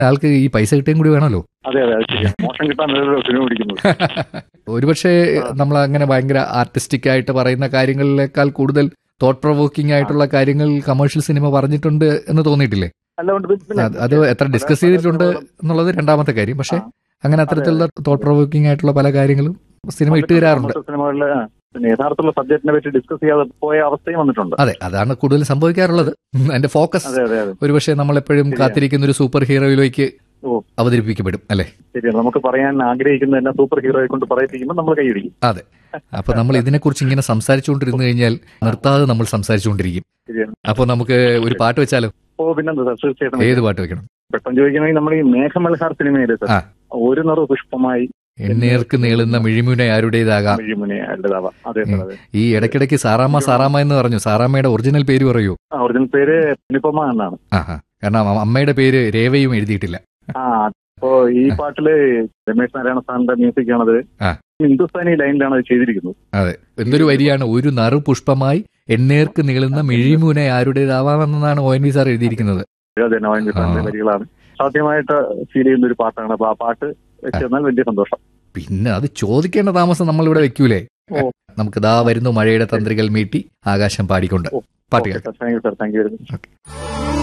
ആൾക്ക് ഈ പൈസ കിട്ടുകയും കൂടി വേണമല്ലോ അതെ അതെ അത് ശരിയാണ് മോശം കിട്ടാൻ സിനിമ പിടിക്കുന്നത് ഒരുപക്ഷെ നമ്മൾ അങ്ങനെ ഭയങ്കര ആർട്ടിസ്റ്റിക് ആയിട്ട് പറയുന്ന കാര്യങ്ങളിലേക്കാൾ കൂടുതൽ തോട്ട് പ്രൊവോക്കിംഗ് ആയിട്ടുള്ള കാര്യങ്ങൾ കമേഴ്ഷ്യൽ സിനിമ പറഞ്ഞിട്ടുണ്ട് എന്ന് തോന്നിയിട്ടില്ലേ അല്ലാണ്ട് പിന്നെ അത് അത് എത്ര ഡിസ്കസ് ചെയ്തിട്ടുണ്ട് എന്നുള്ളത് രണ്ടാമത്തെ കാര്യം പക്ഷെ അങ്ങനെ അത്തരത്തിലുള്ള തോട്ട് പ്രൊവോക്കിംഗ് ആയിട്ടുള്ള പല കാര്യങ്ങളും സിനിമ ഇട്ട് തരാറുണ്ട് മറ്റു സിനിമകളില് ആ, പിന്നെ യഥാർത്ഥമുള്ള സബ്ജക്റ്റിനെ പറ്റി ഡിസ്കസ് ചെയ്യാതെ പോയ അവസ്ഥയും വന്നിട്ടുണ്ട് അതെ അതാണ് കൂടുതൽ സംഭവിക്കാറുള്ളത് അതിന്റെ ഫോക്കസ് അതെ അതെ അതെ ഒരുപക്ഷെ നമ്മൾ എപ്പോഴും ശരിയാണ്. കാത്തിരിക്കുന്ന ഒരു സൂപ്പർ ഹീറോയിലേക്ക് ഓ. അവതരിപ്പിക്കപ്പെടും അല്ലെ ശരിയാണ് നമുക്ക് പറയാൻ ആഗ്രഹിക്കുന്ന എല്ലാം സൂപ്പർ ഹീറോയെ കൊണ്ട് പറയിപ്പിക്കുമ്പോൾ നമ്മൾ കൈയടിക്കും അതെ അപ്പൊ നമ്മൾ ഇതിനെക്കുറിച്ച് ഇങ്ങനെ സംസാരിച്ചുകൊണ്ടിരുന്നു കഴിഞ്ഞാൽ നിർത്താതെ നമ്മൾ സംസാരിച്ചുകൊണ്ടിരിക്കും ശരിയാണ് അപ്പൊ നമുക്ക് ഒരു പാട്ട് വെച്ചാലോ ഓ പിന്നെന്താ സാർ തീർച്ചയായിട്ടും ഏത് പാട്ട് വെക്കണം പെട്ടെന്ന് ചോദിക്കണമെങ്കിൽ നമ്മൾ ഈ മേഘമൽഹാർ സിനിമയിലെ ആ. സാർ ഒരു നിറ പുഷ്പമായി എന്നേർക്ക് നീളുന്ന മിഴിമുന ആരുടേതാകാം മിഴിമുനെ അല്ലതാവാം അതെ സാർ അതെ ഈ ഇടയ്ക്കിടയ്ക്ക് സാറാമ്മ സാറാമ്മ എന്ന് പറഞ്ഞു സാറാമ്മയുടെ ഒറിജിനൽ പേര് പറയൂ ആ, ഒറിജിനൽ പേര് നിപ്പമ്മ എന്നാണ് ആഹാ കാരണം അമ്മ- അമ്മയുടെ പേര് രേവയും എഴുതിയിട്ടില്ല ആ അപ്പോ ഈ പാട്ടില് രമേശ് നാരായണ സാറിന്റെ മ്യൂസിക് ആണത് ആ. ഹിന്ദുസ്ഥാനി ലൈനിലാണ് അത് ചെയ്തിരിക്കുന്നത് അതെ എന്തൊരു വരിയാണ് ഒരു നറു പുഷ്പമായി എന്നേർക്ക് നീളുന്ന മിഴിമുന ആരുടേതാവാമെന്നാണ് ഒ എൻ വി സാർ എഴുതിയിരിക്കുന്നത് അതെ നോയൻ സാറിന്റെ ആ. വരികളാണ് സാധ്യമായിട്ട് ഫീൽ ചെയ്യുന്ന ഒരു പാട്ടാണ് അപ്പൊ ആ പാട്ട് വെച്ച് തന്നാൽ വലിയ സന്തോഷം പിന്നെ അത് ചോദിക്കേണ്ട താമസം നമ്മൾ ഇവിടെ വെക്കൂലേ ഓ. നമുക്ക് ദാ വരുന്നു മഴയുടെ തന്ത്രികൾ മീട്ടി ആകാശം പാടിക്കൊണ്ട് പാട്ടുകൾ thank you sir thank you very much